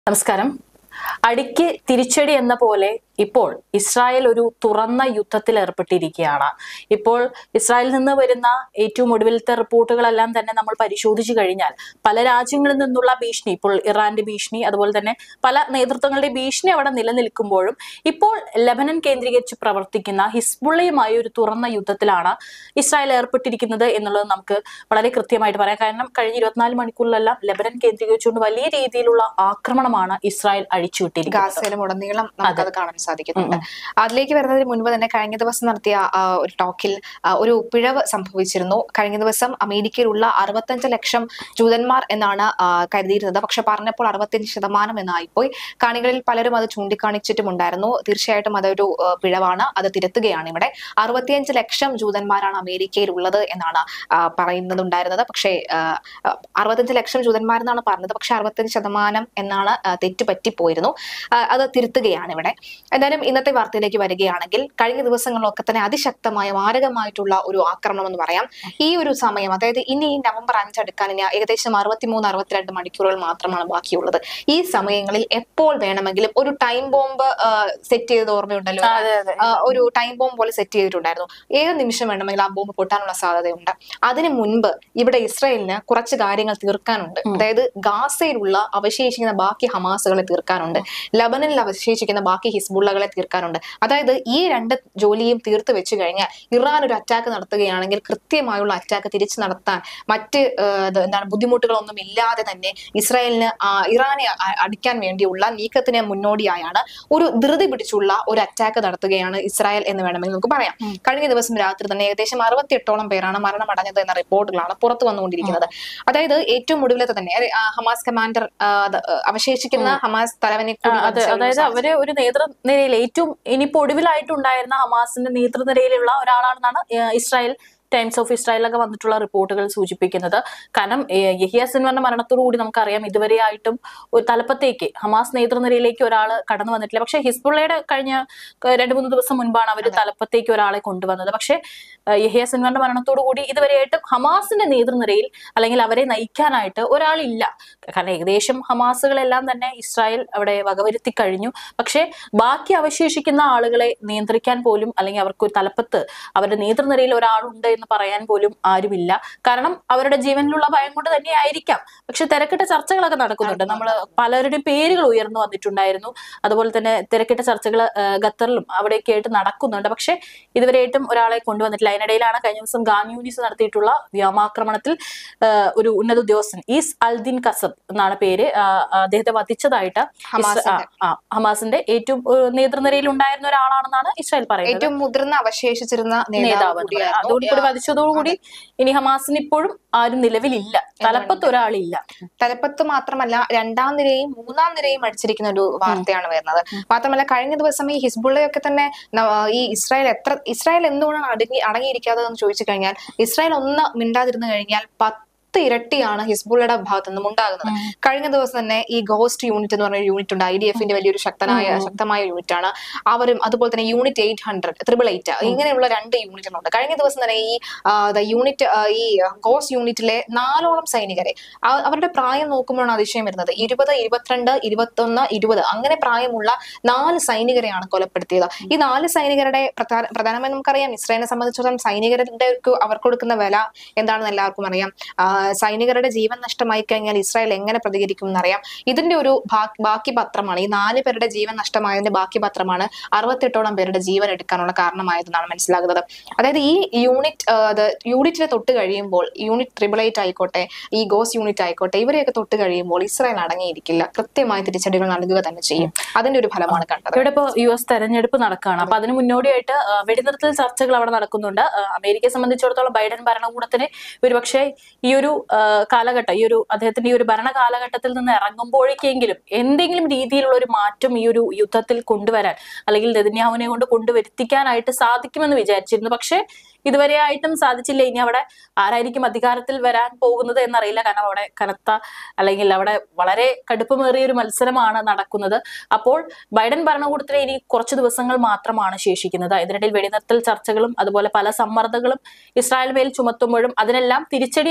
നമസ്കാരം അടിക്ക് തിരിച്ചടി എന്ന പോലെ ഇപ്പോൾ ഇസ്രായേൽ ഒരു തുറന്ന യുദ്ധത്തിൽ ഏർപ്പെട്ടിരിക്കുകയാണ് ഇപ്പോൾ ഇസ്രായേലിൽ നിന്ന് വരുന്ന ഏറ്റവും ഒടുവിലത്തെ റിപ്പോർട്ടുകളെല്ലാം തന്നെ നമ്മൾ പരിശോധിച്ചു കഴിഞ്ഞാൽ പല രാജ്യങ്ങളിൽ നിന്നുള്ള ഭീഷണി ഇപ്പോൾ ഇറാന്റെ ഭീഷണി അതുപോലെ തന്നെ പല നേതൃത്വങ്ങളുടെ ഭീഷണി അവിടെ നിലനിൽക്കുമ്പോഴും ഇപ്പോൾ ലെബനൻ കേന്ദ്രീകരിച്ച് പ്രവർത്തിക്കുന്ന ഹിസ്ബുള്ളയുമായി ഒരു തുറന്ന യുദ്ധത്തിലാണ് ഇസ്രായേൽ ഏർപ്പെട്ടിരിക്കുന്നത് എന്നുള്ളത് നമുക്ക് വളരെ കൃത്യമായിട്ട് പറയാം കാരണം കഴിഞ്ഞ ഇരുപത്തിനാല് മണിക്കൂറിലെല്ലാം ലെബനൻ കേന്ദ്രീകരിച്ചുകൊണ്ട് വലിയ രീതിയിലുള്ള ആക്രമണമാണ് ഇസ്രായേൽ അഴിച്ചുവിട്ടിരിക്കുന്നത് ഗാസയിലും ഉടനീളം നമുക്കത് കാണാൻ സാധിക്കുന്നുണ്ട് അതിലേക്ക് വരുന്നതിന് മുൻപ് തന്നെ കഴിഞ്ഞ ദിവസം നടത്തിയ ആ, ഒരു ടോക്കിൽ ആ, ഒരു പിഴവ് സംഭവിച്ചിരുന്നു കഴിഞ്ഞ ദിവസം അമേരിക്കയിലുള്ള അറുപത്തഞ്ച് ലക്ഷം ജൂതന്മാർ എന്നാണ് ആ, കരുതിയിരുന്നത് പക്ഷെ പറഞ്ഞപ്പോൾ അറുപത്തിയഞ്ച് ശതമാനം എന്നായിപ്പോയി കാണികളിൽ പലരും അത് ചൂണ്ടിക്കാണിച്ചിട്ടുമുണ്ടായിരുന്നു തീർച്ചയായിട്ടും അതൊരു ആ, പിഴവാണ് അത് തിരുത്തുകയാണ് ഇവിടെ അറുപത്തിയഞ്ച് ലക്ഷം ജൂതന്മാരാണ് അമേരിക്കയിൽ ഉള്ളത് എന്നാണ് ആ, പറയുന്നതുണ്ടായിരുന്നത് പക്ഷേ ആ, ആ, അറുപത്തഞ്ച് ലക്ഷം ജൂതന്മാരെന്നാണ് പറഞ്ഞത് പക്ഷെ അറുപത്തഞ്ച് ശതമാനം എന്നാണ് ആ, തെറ്റ് പറ്റിപ്പോയിരുന്നു ആ, അത് തിരുത്തുകയാണ് ഇവിടെ എന്തായാലും ഇന്നത്തെ വാർത്തയിലേക്ക് വരികയാണെങ്കിൽ കഴിഞ്ഞ ദിവസങ്ങളിലൊക്കെ തന്നെ അതിശക്തമായ മാരകമായിട്ടുള്ള ഒരു ആക്രമണം എന്ന് പറയാം ഈ ഒരു സമയം അതായത് ഇനി ഈ നവംബർ അഞ്ചെടുക്കാൻ ഇനി ഏകദേശം അറുപത്തിമൂന്ന് അറുപത്തിരണ്ട് മണിക്കൂറുകൾ മാത്രമാണ് ബാക്കിയുള്ളത് ഈ സമയങ്ങളിൽ എപ്പോൾ വേണമെങ്കിലും ഒരു ടൈം ബോംബ് സെറ്റ് ചെയ്ത് ഓർമ്മയുണ്ടല്ലോ അതെ അതെ ആ, ഒരു ടൈം ബോംബ് പോലെ സെറ്റ് ചെയ്തിട്ടുണ്ടായിരുന്നു ഏത് നിമിഷം വേണമെങ്കിലും ആ ബോംബ് പൊട്ടാനുള്ള സാധ്യതയുണ്ട് അതിനു മുൻപ് ഇവിടെ ഇസ്രായേലിന് കുറച്ച് കാര്യങ്ങൾ തീർക്കാനുണ്ട് അതായത് ഗാസയിലുള്ള അവശേഷിക്കുന്ന ബാക്കി ഹമാസുകളെ തീർക്കാനുണ്ട് ലബനനിൽ അവശേഷിക്കുന്ന ബാക്കി ഹിസ്ബുള്ളകളെ തീർക്കാനുണ്ട് അതായത് ഈ രണ്ട് ജോലിയും തീർത്ത് വെച്ച് കഴിഞ്ഞാൽ ഇറാൻ ഒരു അറ്റാക്ക് നടത്തുകയാണെങ്കിൽ കൃത്യമായുള്ള അറ്റാക്ക് തിരിച്ചു നടത്താൻ മറ്റ് ആ, ഇത് എന്താണ് ബുദ്ധിമുട്ടുകളൊന്നും ഇല്ലാതെ തന്നെ ഇസ്രായേലിന് ആ, ഇറാനെ അ- അടിക്കാൻ വേണ്ടിയുള്ള നീക്കത്തിന് മുന്നോടിയായാണ് ഒരു ധൃതി പിടിച്ചുള്ള ഒരു അറ്റാക്ക് നടത്തുകയാണ് ഇസ്രായേൽ എന്ന് വേണമെങ്കിൽ നമുക്ക് പറയാം കഴിഞ്ഞ ദിവസം രാത്രി തന്നെ ഏകദേശം അറുപത്തിയെട്ടോളം പേരാണ് മരണമടഞ്ഞത് എന്ന റിപ്പോർട്ടുകളാണ് പുറത്തു വന്നുകൊണ്ടിരിക്കുന്നത് അതായത് ഏറ്റവും ഒടുവിലത്തെ തന്നെ അതെ, ആ, ഹമാസ് കമാൻഡർ ആ, അത്, ആ, അവശേഷിക്കുന്ന ഹമാസ് തലവനെ ആ, കൂടി അതെ വധിച്ച ഒരു അതായത് സാഹചര്യം. അവര് ഒരു നേതൃനിരയിൽ ഏറ്റവും ഇനിയിപ്പോ ഒടുവിലായിട്ടുണ്ടായിരുന്ന ഹമാസിന്റെ നേതൃനിരയിലുള്ള ഒരാളാണെന്നാണ് ഏഹ്, ഇസ്രായേൽ ടൈംസ് ഓഫ് ഇസ്രായേലൊക്കെ വന്നിട്ടുള്ള റിപ്പോർട്ടുകൾ സൂചിപ്പിക്കുന്നത് കാരണം ഏഹ്, യഹിയ സിൻവറിന്റെ മരണത്തോടു കൂടി നമുക്കറിയാം ഇതുവരെയായിട്ടും ഒരു തലപ്പത്തേക്ക് ഹമാസ് നേതൃനിരയിലേക്ക് ഒരാൾ കടന്നു വന്നിട്ടില്ല പക്ഷേ ഹിസ്ബുള്ളയുടെ കഴിഞ്ഞ ഏഹ്, രണ്ട് മൂന്ന് ദിവസം മുൻപാണ് അവർ തലപ്പത്തേക്ക് ഒരാളെ കൊണ്ടുവന്നത് പക്ഷേ ഏഹ്, യഹിയ സിൻവറിന്റെ മരണത്തോടു കൂടി ഇതുവരെയായിട്ടും ഹമാസിന്റെ നേതൃനിരയിൽ അല്ലെങ്കിൽ അവരെ നയിക്കാനായിട്ട് ഒരാളില്ല കാരണം ഏകദേശം ഹമാസുകളെല്ലാം തന്നെ ഇസ്രായേൽ അവിടെ വകവരുത്തി കഴിഞ്ഞു പക്ഷേ ബാക്കി അവശേഷിക്കുന്ന ആളുകളെ നിയന്ത്രിക്കാൻ പോലും അല്ലെങ്കിൽ അവർക്ക് ഒരു തലപ്പത്ത് അവരുടെ നേതൃനിരയിൽ ഒരാളുണ്ട് എന്ന് പറയാൻ പോലും ആരുമില്ല കാരണം അവരുടെ ജീവനിലുള്ള ഭയം കൊണ്ട് തന്നെ ആയിരിക്കാം പക്ഷെ തിരക്കിട്ട ചർച്ചകളൊക്കെ നടക്കുന്നുണ്ട് നമ്മൾ പലരുടെയും പേരുകൾ ഉയർന്നു വന്നിട്ടുണ്ടായിരുന്നു അതുപോലെ തന്നെ തിരക്കിട്ട ചർച്ചകൾ ഖത്തറിലും അവിടെയൊക്കെ ആയിട്ട് നടക്കുന്നുണ്ട് പക്ഷെ ഇതുവരെയായിട്ടും ഒരാളെ കൊണ്ടുവന്നിട്ടില്ല അതിനിടയിലാണ് കഴിഞ്ഞ ദിവസം ഗാന്യൂനിസ് നടത്തിയിട്ടുള്ള വ്യോമാക്രമണത്തിൽ ആ, ഒരു ഉന്നത ഉദ്യോഗസ്ഥൻ ഈസ് അൽദിൻ കസബ് എന്നാണ് പേര് ആ, അദ്ദേഹത്തെ വധിച്ചതായിട്ട് ഇസ്ര- ആ, ഹമാസിന്റെ. ആ, ഹമാസിന്റെ ഏറ്റവും ഏഹ്, നേതൃനിരയിൽ ഉണ്ടായിരുന്ന ഒരാളാണെന്നാണ് ഇസ്രായേൽ പറയുന്നത് ഏറ്റവും മുതിർന്ന അവശേഷിച്ചിരുന്ന നേതാവ് നേതാവ് എന്ന് പറയാം. കൂടിയായിരുന്നു. അതോടുകൂടി വധിച്ചതോടുകൂടി ഇനി ഹമാസിന് ഇപ്പോഴും ആരും നിലവിലില്ല തലപ്പത്ത് ഒരാളില്ല തലപ്പത്ത് മാത്രമല്ല രണ്ടാം നിരയും മൂന്നാം നിരയും അടിച്ചിരിക്കുന്ന ഒരു വാർത്തയാണ് വരുന്നത് മാത്രമല്ല കഴിഞ്ഞ ദിവസം ഈ ഹിസ്ബുള്ളയൊക്കെ തന്നെ ന- ഈ ഇസ്രായേൽ എത്ര ഇസ്രായേൽ എന്തുകൊണ്ടാണ് അടങ്ങി അടങ്ങിയിരിക്കാത്തതെന്ന് ചോദിച്ചു കഴിഞ്ഞാൽ ഇസ്രായേൽ ഒന്ന് മിണ്ടാതിരുന്നു കഴിഞ്ഞാൽ പത്ത് ഇരട്ടിയാണ് ഹിസ്ബുള്ളയുടെ ഭാഗത്തു നിന്നും ഉണ്ടാകുന്നത് കഴിഞ്ഞ ദിവസം തന്നെ ഈ ഗോസ്റ്റ് യൂണിറ്റ് എന്ന് പറഞ്ഞ യൂണിറ്റ് ഉണ്ട് ഐ ഡി എഫിന്റെ വലിയൊരു ശക്തനായ ശക്തമായ യൂണിറ്റ് ആണ് അവരും അതുപോലെ തന്നെ unit eight hundred triple eight ഇങ്ങനെയുള്ള രണ്ട് യൂണിറ്റുകളുണ്ട് കഴിഞ്ഞ ദിവസം തന്നെ ഈ യൂണിറ്റ് ഈ ഗോസ്റ്റ് യൂണിറ്റിലെ നാലോളം സൈനികരെ ആ- അവരുടെ പ്രായം നോക്കുമ്പോഴാണ് അതിശയം വരുന്നത് ഇരുപത് ഇരുപത്തിരണ്ട് ഇരുപത്തൊന്ന് ഇരുപത് അങ്ങനെ പ്രായമുള്ള നാല് സൈനികരെയാണ് കൊലപ്പെടുത്തിയത് ഈ നാല് സൈനികരുടെ പ്രധാന പ്രധാനമായും നമുക്കറിയാം ഇസ്രായേലിനെ സംബന്ധിച്ചിടത്തോളം സൈനികരുടെ ഒരു- അവർക്ക് കൊടുക്കുന്ന വില എന്താണെന്ന് എല്ലാവർക്കും അറിയാം ആ, സൈനികരുടെ ജീവൻ നഷ്ടമായി കഴിഞ്ഞാൽ ഇസ്രായേൽ എങ്ങനെ പ്രതികരിക്കും എന്നറിയാം ഇതിന്റെ ഒരു ബാ- ബാക്കി പത്രമാണ് ഈ നാല് പേരുടെ ജീവൻ നഷ്ടമായതിന്റെ ബാക്കി പത്രമാണ് അറുപത്തെട്ടോളം പേരുടെ ജീവൻ എടുക്കാനുള്ള കാരണമായതെന്നാണ് മനസ്സിലാകുന്നത് അതായത് ഈ യൂണിറ്റ് ആ, അത് യൂണിറ്റിനെ തൊട്ട് കഴിയുമ്പോൾ യൂണിറ്റ് ട്രിപ്പിൾ എയ്റ്റ് ആയിക്കോട്ടെ ഈ ഗോസ് യൂണിറ്റ് ആയിക്കോട്ടെ ഇവരെയൊക്കെ തൊട്ട് കഴിയുമ്പോൾ ഇസ്രായേൽ അടങ്ങിയിരിക്കില്ല കൃത്യമായ തിരിച്ചടികൾ നൽകുക തന്നെ ചെയ്യും അതിന്റെ ഒരു ഫലമാണ് കണ്ടത് ഇവിടെ ഇപ്പോൾ യു എസ് തെരഞ്ഞെടുപ്പ് നടക്കുകയാണ് അപ്പൊ അതിന് മുന്നോടിയായിട്ട് ആ, വെടിനിർത്തൽ ചർച്ചകൾ അവിടെ നടക്കുന്നുണ്ട് ആ, അമേരിക്കയെ സംബന്ധിച്ചിടത്തോളം ബൈഡൻ ഭരണകൂടത്തിന് ഒരുപക്ഷെ ഈ ഒരു ആ, കാലഘട്ടം ഈ ഒരു അദ്ദേഹത്തിന്റെ ഈ ഒരു ഭരണ കാലഘട്ടത്തിൽ നിന്ന് ഇറങ്ങുമ്പോഴേക്കെങ്കിലും എന്തെങ്കിലും രീതിയിലുള്ള ഒരു മാറ്റം ഈ ഒരു യുദ്ധത്തിൽ കൊണ്ടുവരാൻ അല്ലെങ്കിൽ നെതന്യാഹുവിനെ കൊണ്ട് കൊണ്ടുവരുത്തിക്കാനായിട്ട് സാധിക്കുമെന്ന് വിചാരിച്ചിരുന്നു പക്ഷേ ഇതുവരെയായിട്ടും സാധിച്ചില്ല ഇനി അവിടെ ആരായിരിക്കും അധികാരത്തിൽ വരാൻ പോകുന്നത് എന്നറിയില്ല കാരണം അവിടെ കനത്ത അല്ലെങ്കിൽ അവിടെ വളരെ കടുപ്പമേറിയ ഒരു മത്സരമാണ് നടക്കുന്നത് അപ്പോൾ ബൈഡൻ ഭരണകൂടത്തിന് ഇനി കുറച്ച് ദിവസങ്ങൾ മാത്രമാണ് ശേഷിക്കുന്നത് ഇതിനിടയിൽ വെടിനിർത്തൽ ചർച്ചകളും അതുപോലെ പല സമ്മർദ്ദങ്ങളും ഇസ്രായേൽ മേൽ ചുമത്തുമ്പോഴും അതിനെല്ലാം തിരിച്ചടി എന്നോണമാണ്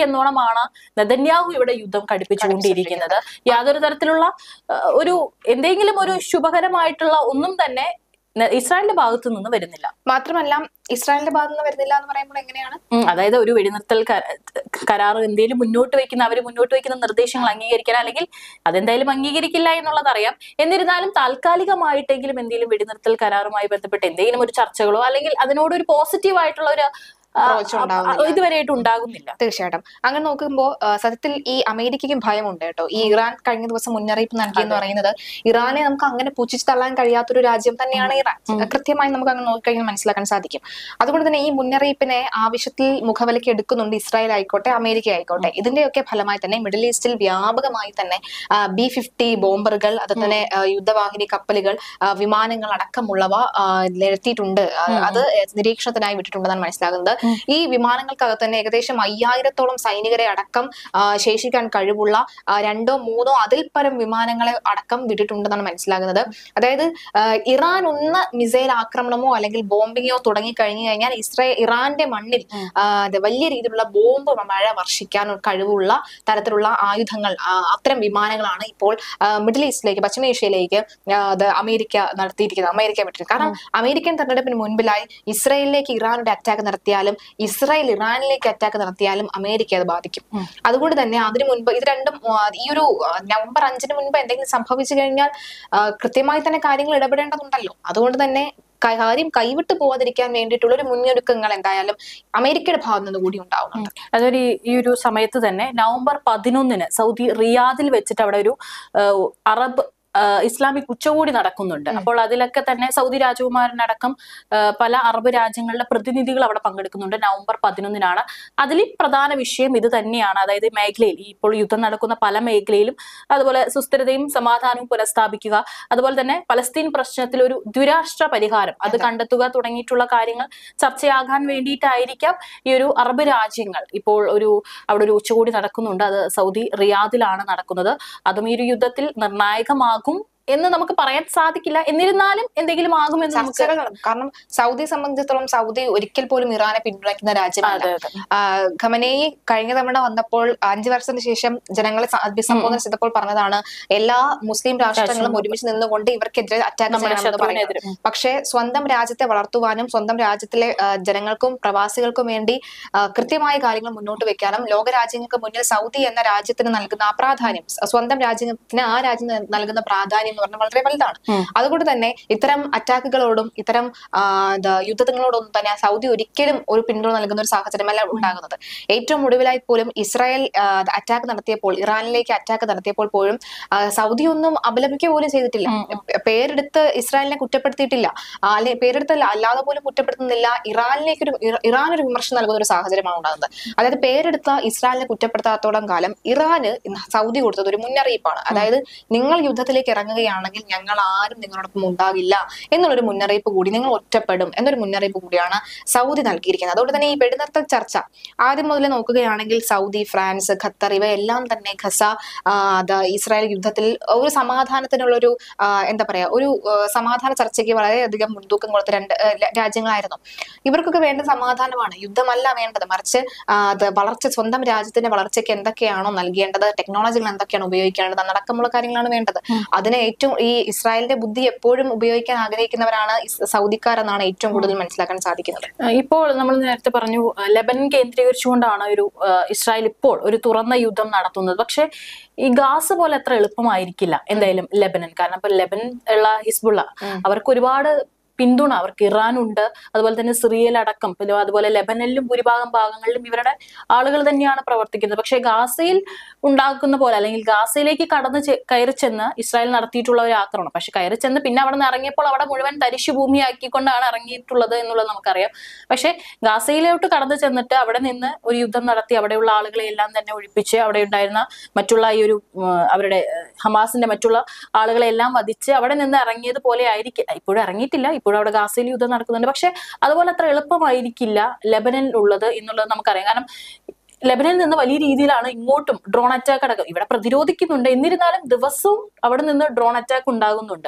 രീതിയിലാണ് നെതന്യാഹു ഇവിടെ യുദ്ധം കടുപ്പിച്ചുകൊണ്ടിരിക്കുന്നത് യാതൊരു തരത്തിലുള്ള ആ, ഒരു എന്തെങ്കിലും ഒരു ശുഭകരമായിട്ടുള്ള ഒന്നും തന്നെ ന- ഇസ്രായേലിന്റെ ഭാഗത്തു നിന്ന് വരുന്നില്ല മാത്രമല്ല ഇസ്രായേലിന്റെ ഭാഗത്ത് നിന്ന് വരുന്നില്ല എന്ന് പറയുമ്പോൾ എങ്ങനെയാണ് ഉം, അതായത് ഒരു വെടിനിർത്തൽ ക- കരാർ എന്തെങ്കിലും മുന്നോട്ട് വെക്കുന്ന അവർ മുന്നോട്ട് വെക്കുന്ന നിർദ്ദേശങ്ങൾ അംഗീകരിക്കാൻ അല്ലെങ്കിൽ അതെന്തായാലും അംഗീകരിക്കില്ല എന്നുള്ളത് അറിയാം എന്നിരുന്നാലും താൽക്കാലികമായിട്ടെങ്കിലും എന്തെങ്കിലും വെടിനിർത്തൽ കരാറുമായി ബന്ധപ്പെട്ട് എന്തെങ്കിലും ഒരു ചർച്ചകളോ അല്ലെങ്കിൽ അതിനോട് ഒരു പോസിറ്റീവ് ആയിട്ടുള്ള ഒരു ആ, Approach ആ, ഉണ്ടാവുന്നില്ല. ഇതുവരെയായിട്ട് ഉണ്ടാകുന്നില്ല തീർച്ചയായിട്ടും അങ്ങനെ നോക്കുമ്പോൾ സത്യത്തിൽ ഈ അമേരിക്കയ്ക്കും ഭയമുണ്ട് കേട്ടോ ഈ ഇറാൻ കഴിഞ്ഞ ദിവസം മുന്നറിയിപ്പ് നൽകി എന്ന് പറയുന്നത് ഇറാനെ നമുക്ക് അങ്ങനെ പുച്ഛിച്ച് തള്ളാൻ കഴിയാത്തൊരു രാജ്യം തന്നെയാണ് ഇറാൻ കൃത്യമായി നമുക്ക് അങ്ങനെ നോക്കിക്കഴിഞ്ഞാൽ മനസ്സിലാക്കാൻ സാധിക്കും അതുകൊണ്ട് തന്നെ ഈ മുന്നറിയിപ്പിനെ ആവശ്യത്തിൽ മുഖവിലയ്ക്ക് എടുക്കുന്നുണ്ട് ഇസ്രായേൽ ആയിക്കോട്ടെ അമേരിക്ക ആയിക്കോട്ടെ ഇതിന്റെയൊക്കെ ഫലമായി തന്നെ മിഡിൽ ഈസ്റ്റിൽ വ്യാപകമായി തന്നെ ബി ഫിഫ്റ്റി ബോംബറുകൾ അതുപോലെ തന്നെ ആ, യുദ്ധവാഹിനി കപ്പലുകൾ ആ, വിമാനങ്ങൾ അടക്കമുള്ളവ ആ, നിരത്തിയിട്ടുണ്ട് ആ, അത് നിരീക്ഷണത്തിനായി വിട്ടിട്ടുണ്ടെന്നാണ് മനസ്സിലാകുന്നത് ഈ വിമാനങ്ങൾക്കകത്ത് തന്നെ ഏകദേശം അയ്യായിരത്തോളം സൈനികരെ അടക്കം ആ, ശേഷിക്കാൻ കഴിവുള്ള ആ, രണ്ടോ മൂന്നോ അതിൽ പരം വിമാനങ്ങളെ അടക്കം വിട്ടിട്ടുണ്ടെന്നാണ് മനസ്സിലാകുന്നത് അതായത് ആ, ഇറാൻ ഒന്ന് മിസൈൽ ആക്രമണമോ അല്ലെങ്കിൽ ബോംബിങ്ങോ തുടങ്ങി കഴിഞ്ഞു കഴിഞ്ഞാൽ ഇസ്രായേൽ ഇറാന്റെ മണ്ണിൽ ആ, അത് വലിയ രീതിയിലുള്ള ബോംബ് മഴ വർഷിക്കാൻ കഴിവുള്ള തരത്തിലുള്ള ആയുധങ്ങൾ ആ, അത്തരം വിമാനങ്ങളാണ് ഇപ്പോൾ ആ, മിഡിൽ ഈസ്റ്റിലേക്ക് പശ്ചിമേഷ്യയിലേക്ക് ആ, അത് അമേരിക്ക നടത്തിയിരിക്കുന്നത് അമേരിക്ക വിട്ടിരിക്കുന്നത് കാരണം അമേരിക്കൻ തെരഞ്ഞെടുപ്പിന് മുൻപിലായി ഇസ്രായേലിലേക്ക് ഇറാനൊരു അറ്റാക്ക് നടത്തിയാലും ഇസ്രായേൽ ഇറാനിലേക്ക് അറ്റാക്ക് നടത്തിയാലും അമേരിക്ക അത് ബാധിക്കും അതുകൊണ്ട് തന്നെ അതിനു മുൻപ് ഇത് രണ്ടും ആ, ഈ ഒരു ആ, നവംബർ അഞ്ചിന് മുൻപ് എന്തെങ്കിലും സംഭവിച്ചു കഴിഞ്ഞാൽ ആ, കൃത്യമായി തന്നെ കാര്യങ്ങൾ ഇടപെടേണ്ടതുണ്ടല്ലോ അതുകൊണ്ട് തന്നെ ക- കാര്യം കൈവിട്ടു പോവാതിരിക്കാൻ വേണ്ടിയിട്ടുള്ള ഒരു മുന്നൊരുക്കങ്ങൾ എന്തായാലും അമേരിക്കയുടെ ഭാഗത്തു നിന്ന് കൂടി ഉണ്ടാവുന്നുണ്ട് അതൊരു ഈ ഒരു സമയത്ത് തന്നെ നവംബർ പതിനൊന്നിന് സൗദി റിയാദിൽ വെച്ചിട്ട് അവിടെ ഒരു ആ, അറബ് ആ, ഇസ്ലാമിക് ഉച്ചകോടി നടക്കുന്നുണ്ട് അപ്പോൾ അതിലൊക്കെ തന്നെ സൗദി രാജകുമാരനടക്കം ആ, പല അറബ് രാജ്യങ്ങളിലെ പ്രതിനിധികൾ അവിടെ പങ്കെടുക്കുന്നുണ്ട് നവംബർ പതിനൊന്നിനാണ് അതിൽ പ്രധാന വിഷയം ഇത് തന്നെയാണ് അതായത് മേഖലയിൽ ഈ ഇപ്പോൾ യുദ്ധം നടക്കുന്ന പല മേഖലയിലും അതുപോലെ സുസ്ഥിരതയും സമാധാനവും പുനഃസ്ഥാപിക്കുക അതുപോലെ തന്നെ പലസ്തീൻ പ്രശ്നത്തിൽ ഒരു ദ്വിരാഷ്ട്ര പരിഹാരം അത് കണ്ടെത്തുക തുടങ്ങിയിട്ടുള്ള കാര്യങ്ങൾ ചർച്ചയാകാൻ വേണ്ടിയിട്ടായിരിക്കാം ഈ ഒരു അറബ് രാജ്യങ്ങൾ ഇപ്പോൾ ഒരു അവിടെ ഒരു ഉച്ചകോടി നടക്കുന്നുണ്ട് അത് സൗദി റിയാദിലാണ് നടക്കുന്നത് അതും ഈ ഒരു യുദ്ധത്തിൽ നിർണായകമാകും എന്ന് നമുക്ക് പറയാൻ സാധിക്കില്ല എന്നിരുന്നാലും എന്തെങ്കിലും ആകുമെന്ന് നമുക്ക് ചർച്ചകൾ നടക്കും കാരണം സൗദിയെ സംബന്ധിച്ചിടത്തോളം സൗദി ഒരിക്കൽ പോലും ഇറാനെ പിന്തുണയ്ക്കുന്ന രാജ്യമല്ല അതെ അതെ ആ, ഖമനേയി കഴിഞ്ഞ തവണ വന്നപ്പോൾ അഞ്ചു വർഷത്തിന് ശേഷം ജനങ്ങളെ സ- അഭിസംബോധന ചെയ്തപ്പോൾ പറഞ്ഞതാണ് എല്ലാ മുസ്ലിം രാഷ്ട്രങ്ങളും ഒരുമിച്ച് നിന്നുകൊണ്ട് ഇവർക്കെതിരെ അറ്റാക്ക് നമ്മുടെ ചെയ്യണമെന്ന് പറയുന്നത് ശത്രുവിനെതിരെ പക്ഷേ സ്വന്തം രാജ്യത്തെ വളർത്തുവാനും സ്വന്തം രാജ്യത്തിലെ ആ, ജനങ്ങൾക്കും പ്രവാസികൾക്കും വേണ്ടി ആ, കൃത്യമായ കാര്യങ്ങൾ മുന്നോട്ട് വെക്കാനും ലോക രാജ്യങ്ങൾക്ക് മുന്നിൽ സൗദി എന്ന രാജ്യത്തിന് നൽകുന്ന ആ പ്രാധാന്യം സ- സ്വന്തം രാജ്യത്തിന് ആ രാജ്യം ന- നൽകുന്ന പ്രാധാന്യം എന്ന് പറഞ്ഞാൽ വളരെ വലുതാണ് ഉം. അതുകൊണ്ട് തന്നെ ഇത്തരം അറ്റാക്കുകളോടും ഇത്തരം ആ, എന്താ, യുദ്ധങ്ങളോടൊന്നും തന്നെ സൗദി ഒരിക്കലും ഒരു പിന്തുണ നൽകുന്ന ഒരു സാഹചര്യമല്ല ഉണ്ടാകുന്നത് ഏറ്റവും ഒടുവിലായി പോലും ഇസ്രായേൽ അറ്റാക്ക് നടത്തിയപ്പോൾ ഇറാനിലേക്ക് അറ്റാക്ക് നടത്തിയപ്പോൾ പോലും ആ, സൗദി ഒന്നും അപലപിക്കുക പോലും ചെയ്തിട്ടില്ല ഉം, പേരെടുത്ത് ഇസ്രായേലിനെ കുറ്റപ്പെടുത്തിയിട്ടില്ല ആ, അല്ലെ പേരെടുത്ത് അല്ല- അല്ലാതെ പോലും കുറ്റപ്പെടുത്തുന്നില്ല ഇറാനിലേക്ക് ഒരു ഇറ- ഇറാൻ ഒരു വിമർശനം നൽകുന്ന ഒരു സാഹചര്യമാണ് ഉണ്ടാകുന്നത് അതായത് പേരെടുത്ത ഇസ്രായേലിനെ കുറ്റപ്പെടുത്താത്തോളം കാലം ഇറാന് ഇന്ന് സൗദി കൊടുത്തത് ഒരു മുന്നറിയിപ്പാണ് അതായത് നിങ്ങൾ യുദ്ധത്തിലേക്ക് ഇറങ്ങുകയാണെങ്കിൽ ഞങ്ങൾ ആരും നിങ്ങളോടൊപ്പം ഉണ്ടാകില്ല എന്നുള്ളൊരു മുന്നറിയിപ്പ് കൂടി നിങ്ങൾ ഒറ്റപ്പെടും എന്നൊരു മുന്നറിയിപ്പ് കൂടിയാണ് സൗദി നൽകിയിരിക്കുന്നത് അതുകൊണ്ട് തന്നെ ഈ വെടിനിർത്തൽ ചർച്ച ആദ്യം മുതൽ നോക്കുകയാണെങ്കിൽ സൗദി ഫ്രാൻസ് ഖത്തർ ഇവയെല്ലാം തന്നെ ഖസ ആ, അത് ഇസ്രായേൽ യുദ്ധത്തിൽ ഒരു സമാധാനത്തിനുള്ളൊരു ആ, എന്താ പറയാ ഒരു ആ, സമാധാന ചർച്ചയ്ക്ക് വളരെയധികം മുൻതൂക്കം കൊടുത്ത രണ്ട് ആ, ല- രാജ്യങ്ങളായിരുന്നു ഇവർക്കൊക്കെ വേണ്ട സമാധാനമാണ് യുദ്ധമല്ല വേണ്ടത് മറിച്ച് ആ, അത് വളർച്ച സ്വന്തം രാജ്യത്തിന്റെ വളർച്ചയ്ക്ക് എന്തൊക്കെയാണോ നൽകേണ്ടത് ടെക്നോളജികൾ എന്തൊക്കെയാണ് ഉപയോഗിക്കേണ്ടത് എന്നടക്കമുള്ള കാര്യങ്ങളാണ് വേണ്ടത് അതിന് ഏറ്റവും ഈ ഇസ്രായേലിന്റെ ബുദ്ധി എപ്പോഴും ഉപയോഗിക്കാൻ ആഗ്രഹിക്കുന്നവരാണ് ഇസ് സൗദിക്കാരെന്നാണ് ഏറ്റവും കൂടുതൽ മനസ്സിലാക്കാൻ സാധിക്കുന്നത് ആ, ഇപ്പോൾ നമ്മൾ നേരത്തെ പറഞ്ഞു ആ, ലെബനൻ കേന്ദ്രീകരിച്ചുകൊണ്ടാണ് ഒരു ആ, ഇസ്രായേൽ ഇപ്പോൾ ഒരു തുറന്ന യുദ്ധം നടത്തുന്നത് പക്ഷെ ഈ ഗാസ പോലെ അത്ര എളുപ്പമായിരിക്കില്ല എന്തായാലും ലെബനൻ കാരണം ഇപ്പൊ ലെബനൻ ഉള്ള ഹിസ്ബുള്ള ഉം. അവർക്ക് ഒരുപാട് പിന്തുണ അവർക്ക് ഇറാൻ ഉണ്ട് അതുപോലെ തന്നെ സിറിയയിൽ അടക്കം പിന്നെ അതുപോലെ ലെബനനിലും ഭൂരിഭാഗം ഭാഗങ്ങളിലും ഇവരുടെ ആളുകൾ തന്നെയാണ് പ്രവർത്തിക്കുന്നത് പക്ഷേ ഗാസയിൽ ഉണ്ടാക്കുന്ന പോലെ അല്ലെങ്കിൽ ഗാസയിലേക്ക് കടന്ന് ചെ- കയറി ചെന്ന് ഇസ്രായേൽ നടത്തിയിട്ടുള്ള ഒരു ആക്രമണം പക്ഷെ കയറി ചെന്ന് പിന്നെ അവിടെ നിന്ന് ഇറങ്ങിയപ്പോൾ അവിടെ മുഴുവൻ തരിശു ഭൂമിയാക്കിക്കൊണ്ടാണ് ഇറങ്ങിയിട്ടുള്ളത് എന്നുള്ളത് നമുക്കറിയാം പക്ഷെ ഗാസയിലോട്ട് കടന്നു ചെന്നിട്ട് അവിടെ നിന്ന് ഒരു യുദ്ധം നടത്തി അവിടെയുള്ള ആളുകളെ എല്ലാം തന്നെ ഒഴിപ്പിച്ച് അവിടെ ഉണ്ടായിരുന്ന മറ്റുള്ള ഈ ഒരു ഉം, അവരുടെ ഏഹ്, ഹമാസിന്റെ മറ്റുള്ള ആളുകളെ എല്ലാം വധിച്ച് അവിടെ നിന്ന് ഇറങ്ങിയത് പോലെ ആയിരിക്കില്ല ഇപ്പോഴും ഇറങ്ങിയിട്ടില്ല ഇപ്പോഴും അവിടെ ഗാസയിൽ യുദ്ധം നടക്കുന്നുണ്ട് പക്ഷെ അതുപോലെ അത്ര എളുപ്പമായിരിക്കില്ല ലെബനനിൽ ഉള്ളത് എന്നുള്ളത് നമുക്കറിയാം കാരണം ലെബനിൽ നിന്ന് വലിയ രീതിയിലാണ് ഇങ്ങോട്ടും ഡ്രോൺ അറ്റാക്ക് അടക്കം ഇവിടെ പ്രതിരോധിക്കുന്നുണ്ട് എന്നിരുന്നാലും ദിവസവും അവിടെ നിന്ന് ഡ്രോൺ അറ്റാക്ക് ഉണ്ടാകുന്നുണ്ട്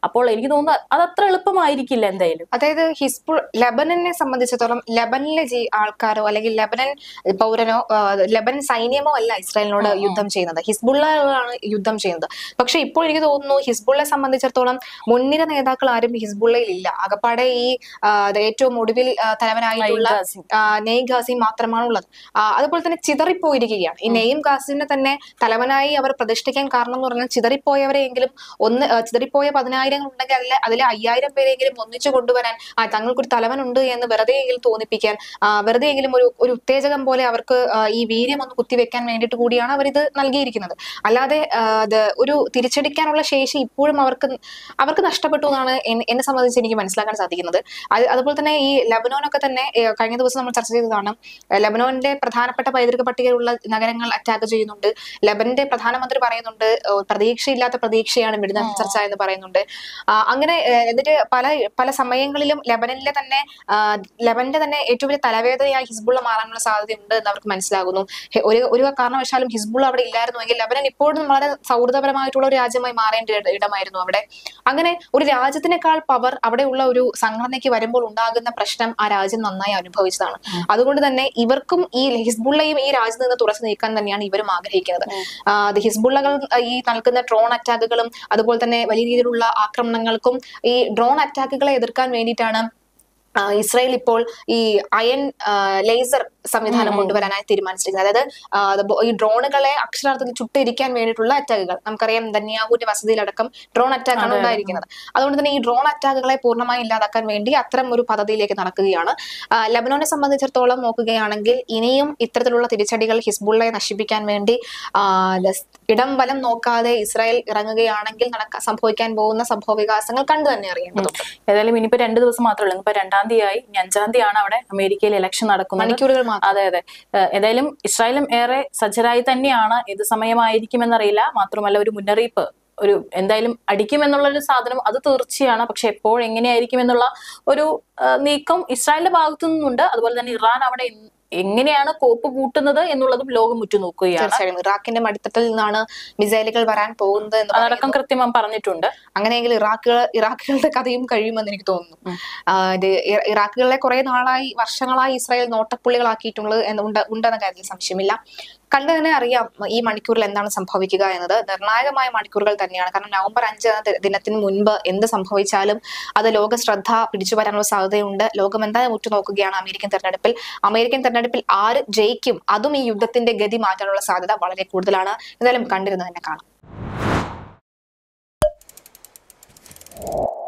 അപ്പോൾ എനിക്ക് തോന്നുന്നു അത് അത്ര എളുപ്പമായിരിക്കില്ല എന്തായാലും അതായത് ഹിസ്ബുൾ ലെബനനെ സംബന്ധിച്ചിടത്തോളം ലെബനിലെ ജീ ആൾക്കാരോ അല്ലെങ്കിൽ ലെബനൻ പൗരനോ ആ, ലെബനൻ സൈന്യമോ അല്ല ഇസ്രായേലിനോട് യുദ്ധം ചെയ്യുന്നത് ഹിസ്ബുള്ളകളാണ് യുദ്ധം ചെയ്യുന്നത് പക്ഷെ ഇപ്പോൾ എനിക്ക് തോന്നുന്നു ഹിസ്ബുള്ളയെ സംബന്ധിച്ചിടത്തോളം മുൻനിര നേതാക്കൾ ആരും ഹിസ്ബുള്ളയിൽ ഇല്ല അകപ്പാടെ ഈ ആ, അത് ഏറ്റവും ഒടുവിൽ ആ, തലവനായിട്ടുള്ള ഗാസി. ആ, നെയ്ം ഗാസി മാത്രമാണ് ഉള്ളത് ആ, അതുപോലെ തന്നെ ചിതറിപ്പോയിരിക്കുകയാണ് ഈ നെയ്ം ഗാസിനെ തന്നെ തലവനായി അവർ പ്രതിഷ്ഠിക്കാൻ കാരണം എന്ന് പറഞ്ഞാൽ ചിതറിപ്പോയവരെയെങ്കിലും ഒന്ന് ആ, ചിതറിപ്പോയ പതിനായിരങ്ങൾ ഉണ്ടെങ്കിൽ അതിൽ അതിലെ അയ്യായിരം പേരെങ്കിലും ഒന്നിച്ചു കൊണ്ടുവരാൻ ആ തങ്ങൾക്കൊരു തലവനുണ്ട് എന്ന് വെറുതെ എങ്കിലും തോന്നിപ്പിക്കാൻ ആ, വെറുതെ എങ്കിലും ഒരു ഒരു ഉത്തേജകം പോലെ അവർക്ക് ആ, ഈ വീര്യം ഒന്ന് കുത്തിവെക്കാൻ വേണ്ടിയിട്ട് കൂടിയാണ് അവർ ഇത് നൽകിയിരിക്കുന്നത് അല്ലാതെ ആ, അത് ഒരു തിരിച്ചടിക്കാനുള്ള ശേഷി ഇപ്പോഴും അവർക്ക് അവർക്ക് നഷ്ടപ്പെട്ടു എന്നാണ് എൻ- എന്നെ സംബന്ധിച്ച് എനിക്ക് മനസ്സിലാക്കാൻ സാധിക്കുന്നത് അത് അതുപോലെ തന്നെ ഈ ലബനോനൊക്കെ തന്നെ ഏ, കഴിഞ്ഞ ദിവസം നമ്മൾ ചർച്ച ചെയ്തതാണ് ഏ, ലബനോനിലെ പ്രധാനപ്പെട്ട പൈതൃക പട്ടികയിലുള്ള നഗരങ്ങൾ അറ്റാക്ക് ചെയ്യുന്നുണ്ട് ലബനന്റെ പ്രധാനമന്ത്രി പറയുന്നുണ്ട് ഏ, പ്രതീക്ഷയില്ലാത്ത പ്രതീക്ഷയാണ് വെടിനിർത്തൽ ചർച്ച എന്ന് പറയുന്നുണ്ട് ആ, അങ്ങനെ ഏ, എന്നിട്ട് പല പല സമയങ്ങളിലും ലബനനിലെ തന്നെ ആ, ലബനന്റെ തന്നെ ഏറ്റവും വലിയ തലവേദനയായി ഹിസ്ബുള്ള മാറാനുള്ള സാധ്യതയുണ്ട് എന്ന് അവർക്ക് മനസ്സിലാകുന്നു ഹെ- ഒരു ഒരു കാരണവശാലും ഹിസ്ബുള്ള അവിടെ ഇല്ലായിരുന്നുവെങ്കിൽ ലബനൻ ഇപ്പോഴും വളരെ സൗഹൃദപരമായിട്ടുള്ള ഒരു രാജ്യമായി മാറേണ്ട ഇട- ഇടമായിരുന്നു അവിടെ അങ്ങനെ ഒരു രാജ്യത്തിനേക്കാൾ പവർ അവിടെയുള്ള ഒരു സംഘടനയ്ക്ക് വരുമ്പോൾ ഉണ്ടാകുന്ന പ്രശ്നം ആ രാജ്യം നന്നായി അനുഭവിച്ചതാണ് അതുകൊണ്ട് തന്നെ ഇവർക്കും ഈ ഹിസ്ബുള്ളയും ഈ രാജ്യത്ത് നിന്ന് തുറച്ചു നീക്കാൻ തന്നെയാണ് ഇവരും ആഗ്രഹിക്കുന്നത് ആ, അത് ഹിസ്ബുള്ളകൾ ആ, ഈ നൽകുന്ന ഡ്രോൺ അറ്റാക്കുകളും അതുപോലെ തന്നെ വലിയ രീതിയിലുള്ള ആക്രമണങ്ങൾക്കും ഈ ഡ്രോൺ അറ്റാക്കുകളെ എതിർക്കാൻ വേണ്ടിയിട്ടാണ് ആ, ഇസ്രായേൽ ഇപ്പോൾ ഈ അയൺ ലേസർ സംവിധാനം കൊണ്ടുവരാനായി തീരുമാനിച്ചിരിക്കുന്നത് അതായത് ആ, അത് ബോ- ഈ ഡ്രോണുകളെ അക്ഷരാർത്ഥത്തിൽ ചുട്ടിരിക്കാൻ വേണ്ടിയിട്ടുള്ള അറ്റാക്കുകൾ നമുക്കറിയാം ധന്യാഹുവിന്റെ വസതിയിലടക്കം ഡ്രോൺ അറ്റാക്ക് ആണ് ഉണ്ടായിരിക്കുന്നത് അതുകൊണ്ട് തന്നെ ഈ ഡ്രോൺ അറ്റാക്കുകളെ പൂർണ്ണമായി ഇല്ലാതാക്കാൻ വേണ്ടി അത്തരം ഒരു പദ്ധതിയിലേക്ക് നടക്കുകയാണ് ആ, ലബനോനെ സംബന്ധിച്ചിടത്തോളം നോക്കുകയാണെങ്കിൽ ഇനിയും ഇത്തരത്തിലുള്ള തിരിച്ചടികൾ ഹിസ്ബുള്ളയെ നശിപ്പിക്കാൻ വേണ്ടി ആ, ദസ്- ഇടം വലം നോക്കാതെ ഇസ്രായേൽ ഇറങ്ങുകയാണെങ്കിൽ നടക്ക സംഭവിക്കാൻ പോകുന്ന സംഭവ വികാസങ്ങൾ കണ്ടു തന്നെ അറിയേണ്ടതുണ്ട് ഏതായാലും ഇനിയിപ്പോ രണ്ട് ദിവസം മാത്രമേ ഉള്ളൂ ഇപ്പൊ രണ്ടാം തീയതി ആയി ഇനി അഞ്ചാം തീയതി ആണ് അവിടെ അമേരിക്കയിൽ ഇലക്ഷൻ നടക്കുന്നത് മണിക്കൂറുകൾ മാത്രം അതെ അതെ ഏഹ് ഏതായാലും ഇസ്രായേലും ഏറെ സജ്ജരായി തന്നെയാണ് ഏത് സമയമായിരിക്കുമെന്നറിയില്ല മാത്രമല്ല ഒരു മുന്നറിയിപ്പ് ഒരു എന്തായാലും അടിക്കുമെന്നുള്ള ഒരു സാധനം അത് തീർച്ചയാണ് പക്ഷെ എപ്പോൾ എങ്ങനെയായിരിക്കും എന്നുള്ള ഒരു ഏഹ് നീക്കം ഇസ്രായേലിന്റെ ഭാഗത്തു നിന്നുണ്ട് അതുപോലെ തന്നെ ഇറാൻ അവിടെ എൻ- എങ്ങനെയാണ് കോപ്പ് കൂട്ടുന്നത് എന്നുള്ളതും ലോകം ഉറ്റുനോക്കുകയാണ് തീർച്ചയായും ഇറാഖിന്റെ മടിത്തട്ടിൽ നിന്നാണ് മിസൈലുകൾ വരാൻ പോകുന്നത് എന്ന് അതടക്കം പറയുന്നു. കൃത്യമായി പറഞ്ഞിട്ടുണ്ട് അങ്ങനെയെങ്കിൽ ഇറാഖുകൾ ഇറാഖുകളുടെ കഥയും കഴിയുമെന്ന് എനിക്ക് തോന്നുന്നു ആ, ഇത് ഇ- ഇറാഖുകളെ കുറെ നാളായി വർഷങ്ങളായി ഇസ്രായേൽ നോട്ടപ്പുള്ളികളാക്കിയിട്ടുള്ളത് എന്ന് ഉണ്ട് ഉണ്ടെന്ന കാര്യത്തിൽ സംശയമില്ല കണ്ടു തന്നെ അറിയാം ഈ മണിക്കൂറിൽ എന്താണ് സംഭവിക്കുക എന്നത് നിർണായകമായ മണിക്കൂറുകൾ തന്നെയാണ് കാരണം നവംബർ അഞ്ച് എന്ന ദി- ദിനത്തിന് മുൻപ് എന്ത് സംഭവിച്ചാലും അത് ലോക ശ്രദ്ധ പിടിച്ചു വരാനുള്ള സാധ്യതയുണ്ട് ലോകം എന്തായാലും ഉറ്റുനോക്കുകയാണ് അമേരിക്കൻ തെരഞ്ഞെടുപ്പിൽ അമേരിക്കൻ തെരഞ്ഞെടുപ്പിൽ ആര് ജയിക്കും അതും ഈ യുദ്ധത്തിന്റെ ഗതി മാറ്റാനുള്ള സാധ്യത വളരെ കൂടുതലാണ് എന്തായാലും കണ്ടിരുന്നു തന്നെ കാണാം